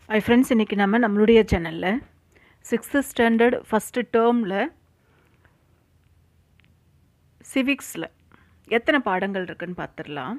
hi friends இன்றைக்கி நம்ம நம்மளுடைய சேனலில் சிக்ஸ்த்து ஸ்டாண்டர்ட் ஃபஸ்ட்டு டேர்மில் சிவிக்ஸில் எத்தனை பாடங்கள் இருக்குன்னு பார்த்துடலாம்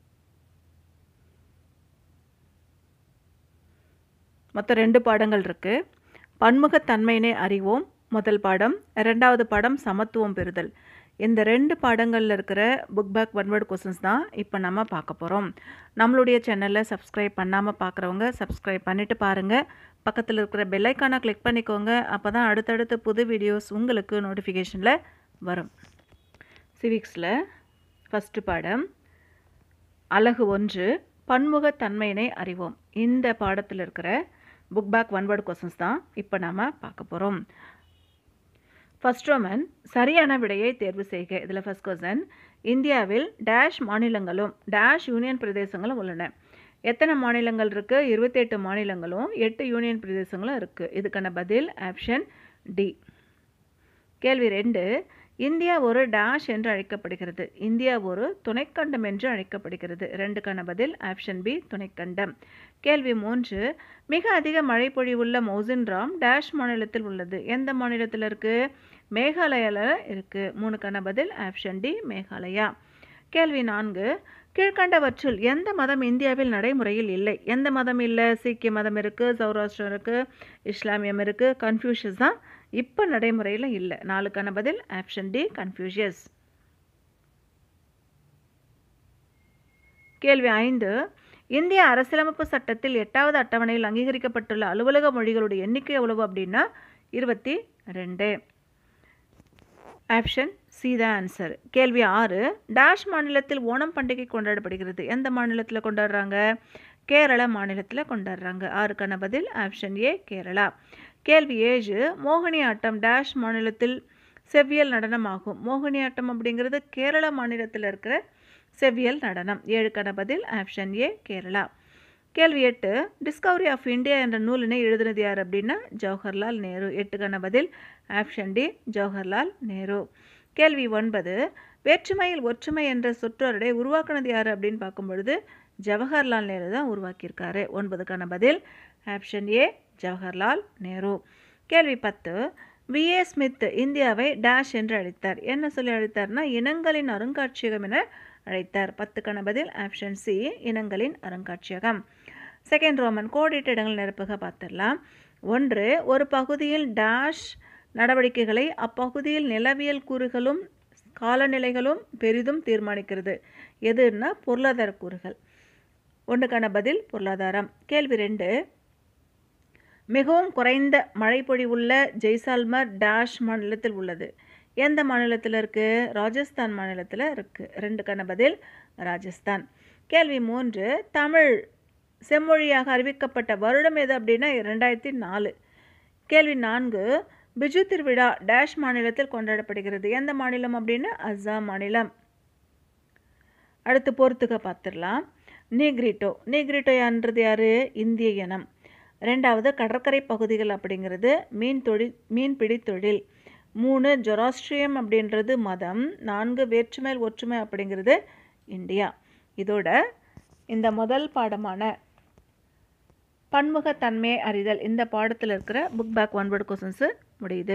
மொத்தம் ரெண்டு பாடங்கள் இருக்குது பன்முகத்தன்மையினை அறிவோம் முதல் பாடம் ரெண்டாவது பாடம் சமத்துவம் பெறுதல் இந்த ரெண்டு பாடங்களில் இருக்கிற புக் பேக் ஒன்வேர்டு கொஸ்டின்ஸ் தான் இப்போ நம்ம பார்க்க போகிறோம் நம்மளுடைய சேனலில் சப்ஸ்கிரைப் பண்ணாமல் பார்க்குறவங்க சப்ஸ்கிரைப் பண்ணிவிட்டு பாருங்கள் பக்கத்தில் இருக்கிற பெல்லைக்கானை கிளிக் பண்ணிக்கோங்க அப்போ தான் அடுத்தடுத்த புது வீடியோஸ் உங்களுக்கு நோட்டிஃபிகேஷனில் வரும் சிவிக்ஸில் ஃபஸ்ட்டு பாடம் அழகு ஒன்று பன்முகத்தன்மையினை அறிவோம் இந்த பாடத்தில் இருக்கிற புக் பேக் ஒன்வேர்டு கொஸ்டின்ஸ் தான் இப்போ நாம் பார்க்க போகிறோம் ஃபர்ஸ்ட் ரோமன் சரியான விடையை தேர்வு செய்க இதில் ஃபர்ஸ்ட் கொஸ்டின் இந்தியாவில் டேஷ் மாநிலங்களும் டேஷ் யூனியன் பிரதேசங்களும் உள்ளன எத்தனை மாநிலங்கள் இருக்குது இருபத்தெட்டு மாநிலங்களும் எட்டு யூனியன் பிரதேசங்களும் இருக்குது இதுக்கான பதில் ஆப்ஷன் டி கேள்வி ரெண்டு இந்தியா ஒரு டேஷ் என்று அழைக்கப்படுகிறது இந்தியா ஒரு துணைக்கண்டம் என்று அழைக்கப்படுகிறது ரெண்டுக்கான பதில் ஆப்ஷன் பி துணைக்கண்டம் கேள்வி மூன்று மிக அதிக மழை பொழிவுள்ள மௌசின்ராம் டேஷ் மாநிலத்தில் உள்ளது எந்த மாநிலத்தில் இருக்குது மேகாலயாவில் இருக்குது மூணுக்கான பதில் ஆப்ஷன் டி மேகாலயா கேள்வி நான்கு கீழ்கண்டவற்றுள் எந்த மதம் இந்தியாவில் நடைமுறையில் இல்லை எந்த மதம் இல்லை சீக்கிய மதம் இருக்குது சௌராஷ்டிரம் இருக்குது இஸ்லாமியம் இருக்குது கன்ஃபியூஷஸ் தான் இப்போ நடைமுறையில் இல்லை நாலுக்கான பதில் ஆப்ஷன் டி கன்ஃபியூஷியஸ் கேள்வி ஐந்து இந்திய அரசியலமைப்பு சட்டத்தில் எட்டாவது அட்டவணையில் அங்கீகரிக்கப்பட்டுள்ள அலுவலக மொழிகளுடைய எண்ணிக்கை எவ்வளவு அப்படின்னா இருபத்தி ரெண்டு ஆப்ஷன் சி த ஆன்சர் கேள்வி ஆறு டேஷ் மாநிலத்தில் ஓணம் பண்டிகை கொண்டாடப்படுகிறது எந்த மாநிலத்தில் கொண்டாடுறாங்க கேரள மாநிலத்தில் கொண்டாடுறாங்க ஆறுக்கான பதில் ஆப்ஷன் ஏ கேரளா கேள்வி ஏழு மோகினி ஆட்டம் டேஷ் மாநிலத்தில் செவ்வியல் நடனம் ஆகும் மோகினி ஆட்டம் அப்படிங்கிறது கேரள மாநிலத்தில் இருக்கிற செவ்வியல் நடனம் ஏழுக்கான பதில் ஆப்ஷன் ஏ கேரளா கேள்வி எட்டு டிஸ்கவரி ஆஃப் இந்தியா என்ற நூலினை எழுதினது யார் அப்படின்னா ஜவஹர்லால் நேரு எட்டுக்கான பதில் ஆப்ஷன் டி ஜவஹர்லால் நேரு கேள்வி ஒன்பது வேற்றுமையில் ஒற்றுமை என்ற சொற்றொடரை உருவாக்குனது யார் அப்படின்னு பார்க்கும் பொழுது ஜவஹர்லால் நேரு தான் உருவாக்கியிருக்காரு ஒன்பதுக்கான பதில் ஆப்ஷன் ஏ ஜவஹர்லால் நேரு கேள்வி பத்து வி ஏ ஸ்மித் இந்தியாவை டேஷ் என்று அழைத்தார் என்ன சொல்லி அழைத்தார்னா இனங்களின் அருங்காட்சியகம் என அழைத்தார் பத்துக்கான பதில் ஆப்ஷன் சி இனங்களின் அருங்காட்சியகம் செகண்ட் ரோமன் கோடிட்ட இடங்கள் நிரப்புக பார்த்துடலாம் ஒன்று ஒரு பகுதியில் டேஷ் நடவடிக்கைகளை அப்பகுதியில் நிலவியல் கூறுகளும் காலநிலைகளும் பெரிதும் தீர்மானிக்கிறது எதுன்னா பொருளாதார கூறுகள் ஒன்றுக்கான பதில் பொருளாதாரம் கேள்வி ரெண்டு மிகவும் குறைந்த மழை பொழிவுள்ள ஜெய்சால்மர் டேஷ் மாநிலத்தில் உள்ளது எந்த மாநிலத்தில் இருக்குது ராஜஸ்தான் மாநிலத்தில் இருக்குது ரெண்டுக்கான பதில் ராஜஸ்தான் கேள்வி மூன்று தமிழ் செம்மொழியாக அறிவிக்கப்பட்ட வருடம் எது அப்படின்னா ரெண்டாயிரத்தி நாலு கேள்வி நான்கு பிஜு திருவிழா டேஷ் மாநிலத்தில் கொண்டாடப்படுகிறது எந்த மாநிலம் அப்படின்னா அஸ்ஸாம் மாநிலம் அடுத்து பொறுத்துக்க பார்த்துடலாம் நீக்ரிட்டோ நீக்ரிட்டோ யான்றது யார் இந்திய இனம் ரெண்டாவது கடற்கரை பகுதிகள் அப்படிங்கிறது மீன் தொழில் மீன்பிடி தொழில் மூணு ஜொராஸ்ட்ரியம் அப்படின்றது மதம் நான்கு வேற்றுமையில் ஒற்றுமை அப்படிங்கிறது இந்தியா இதோட இந்த முதல் பாடமான பன்முகத்தன்மை அறிதல் இந்த பாடத்தில் இருக்கிற book back one word questions முடியுது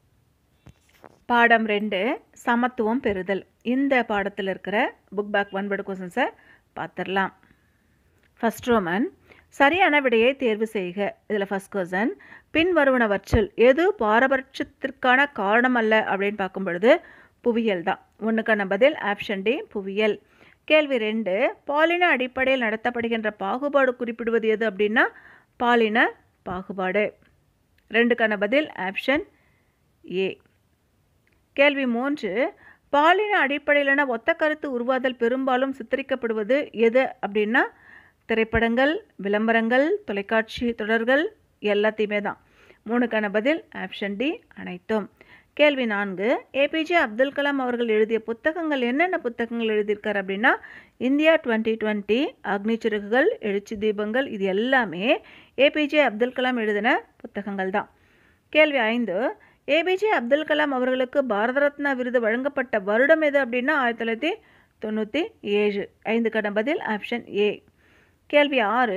பாடம் ரெண்டு சமத்துவம் பெறுதல் இந்த பாடத்தில் இருக்கிற புக் பேக் ஒன் வேர்டு கொஸ்டின்ஸை பார்த்துடலாம் ஃபஸ்ட் ரோமன் சரியான விடையை தேர்வு செய்க இதில் ஃபஸ்ட் கொஸ்டன் பின் வருவனவற்றில் எது பாரபட்சத்திற்கான காரணம் அல்ல அப்படின்னு பார்க்கும் பொழுது புவியியல் தான் ஒன்றுக்கான பதில் ஆப்ஷன் டி புவியியல் கேள்வி ரெண்டு பாலின அடிப்படையில் நடத்தப்படுகின்ற பாகுபாடு குறிப்பிடுவது எது அப்படின்னா பாலின பாகுபாடு ரெண்டுக்கான பதில் ஆப்ஷன் ஏ கேள்வி மூன்று பாலின அடிப்படையிலான ஒத்த கருத்து உருவாதல் பெரும்பாலும் சித்தரிக்கப்படுவது எது அப்படின்னா திரைப்படங்கள் விளம்பரங்கள் தொலைக்காட்சி தொடர்கள் எல்லாத்தையுமே தான் மூணுக்கான பதில் ஆப்ஷன் டி அனைத்தும் கேள்வி நான்கு ஏபிஜே அப்துல் கலாம் அவர்கள் எழுதிய புத்தகங்கள் என்னென்ன புத்தகங்கள் எழுதியிருக்கார் அப்படின்னா இந்தியா டுவெண்ட்டி டுவெண்ட்டி அக்னி சிறகுகள் எழுச்சி தீபங்கள் இது எல்லாமே ஏபிஜே அப்துல் கலாம் எழுதின புத்தகங்கள் தான் கேள்வி ஐந்து ஏபிஜே அப்துல் கலாம் அவர்களுக்கு பாரத ரத்னா விருது வழங்கப்பட்ட வருடம் எது அப்படின்னா ஆயிரத்தி தொள்ளாயிரத்தி தொண்ணூற்றி ஏழு ஐந்துக்கான பதில் ஆப்ஷன் ஏ கேள்வி ஆறு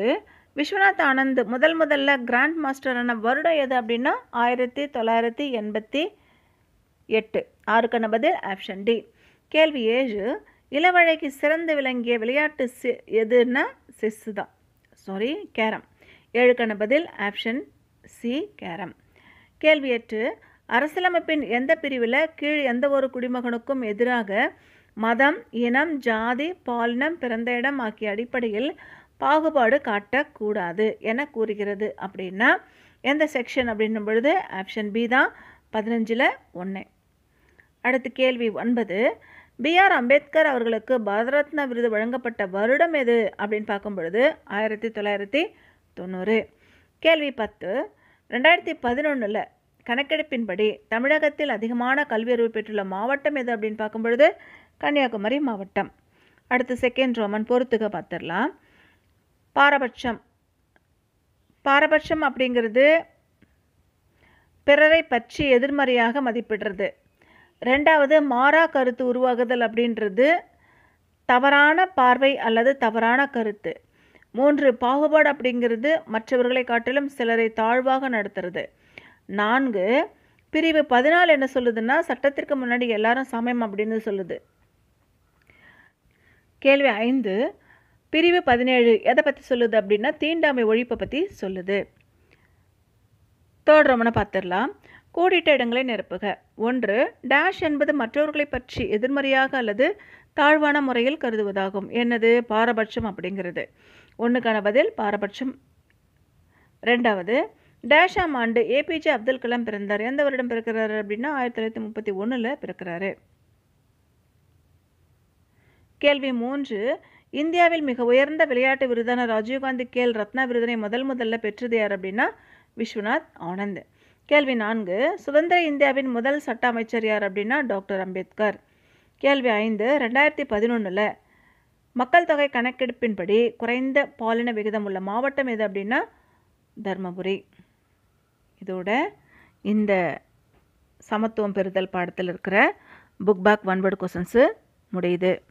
விஸ்வநாத் ஆனந்த் முதல் முதல்ல கிராண்ட் மாஸ்டரான வருடம் எது அப்படின்னா ஆயிரத்தி தொள்ளாயிரத்தி எண்பத்தி எட்டு ஆறுக்கான பதில் ஆப்ஷன் டி கேள்வி ஏழு இளவழைக்கு சிறந்து விளங்கிய விளையாட்டு சி எதுன்னா செஸ்ஸு தான் சாரி கேரம் ஏழுக்கான பதில் ஆப்ஷன் சி கேரம் கேள்வி எட்டு அரசியலமைப்பின் எந்த பிரிவில் கீழ் எந்த ஒரு குடிமகனுக்கும் எதிராக மதம் இனம் ஜாதி பாலினம் பிறந்த இடம் ஆகிய அடிப்படையில் பாகுபாடு காட்டக்கூடாது என கூறுகிறது அப்படின்னா எந்த செக்ஷன் அப்படின்னும் பொழுது ஆப்ஷன் பி தான் பதினஞ்சில் ஒன்று அடுத்து கேள்வி ஒன்பது பிஆர் அம்பேத்கர் அவர்களுக்கு பாரதரத்னா விருது வழங்கப்பட்ட வருடம் எது அப்படின்னு பார்க்கும் பொழுது ஆயிரத்தி தொள்ளாயிரத்தி தொண்ணூறு கேள்வி பத்து ரெண்டாயிரத்தி பதினொன்றில் கணக்கெடுப்பின்படி தமிழகத்தில் அதிகமான கல்வியறிவு பெற்றுள்ள மாவட்டம் எது அப்படின்னு பார்க்கும் பொழுது கன்னியாகுமரி மாவட்டம் அடுத்து செகண்ட் ரோமன் பொறுத்துக்க பார்த்துடலாம் பாரபட்சம் பாரபட்சம் அப்படிங்கிறது பிறரை பற்றி எதிர்மறையாக மதிப்பிடுறது ரெண்டாவது மாறா கருத்து உருவாகுதல் அப்படின்றது தவறான பார்வை அல்லது தவறான கருத்து மூன்று பாகுபாடு அப்படிங்கிறது மற்றவர்களை காட்டிலும் சிலரை தாழ்வாக நடத்துறது நான்கு பிரிவு பதினாலு என்ன சொல்லுதுன்னா சட்டத்திற்கு முன்னாடி எல்லாரும் சமயம் அப்படின்னு சொல்லுது கேள்வி ஐந்து பிரிவு பதினேழு எதை பற்றி சொல்லுது அப்படின்னா தீண்டாமை ஒழிப்பை பற்றி சொல்லுது தேர்ட் ரோமனை பார்த்துடலாம் கோடிட்ட இடங்களை நிரப்புக ஒன்று டேஷ் என்பது மற்றவர்களை பற்றி எதிர்மறையாக அல்லது தாழ்வான முறையில் கருதுவதாகும் என்னது பாரபட்சம் அப்படிங்கிறது ஒன்றுக்கான பதில் பாரபட்சம் ரெண்டாவது டேஷாம் ஆண்டு ஏபிஜே அப்துல் கலாம் பிறந்தார் எந்த வருடம் பிறக்கிறாரு அப்படின்னா ஆயிரத்தி தொள்ளாயிரத்தி முப்பத்தி ஒன்றில் பிறக்கிறாரு கேள்வி மூன்று இந்தியாவில் மிக உயர்ந்த விளையாட்டு விருதான ராஜீவ்காந்தி கேல் ரத்னா விருதினை முதல் முதல்ல பெற்றது யார் அப்படின்னா விஸ்வநாத் ஆனந்த் கேள்வி நான்கு சுதந்திர இந்தியாவின் முதல் சட்ட அமைச்சர் யார் அப்படின்னா டாக்டர் அம்பேத்கர் கேள்வி ஐந்து ரெண்டாயிரத்தி பதினொன்றில் மக்கள் தொகை கணக்கெடுப்பின்படி குறைந்த பாலின விகிதம் உள்ள மாவட்டம் எது அப்படின்னா தர்மபுரி இதோட இந்த சமத்துவம் பெறுதல் பாடத்தில் இருக்கிற book back one word questions முடியுது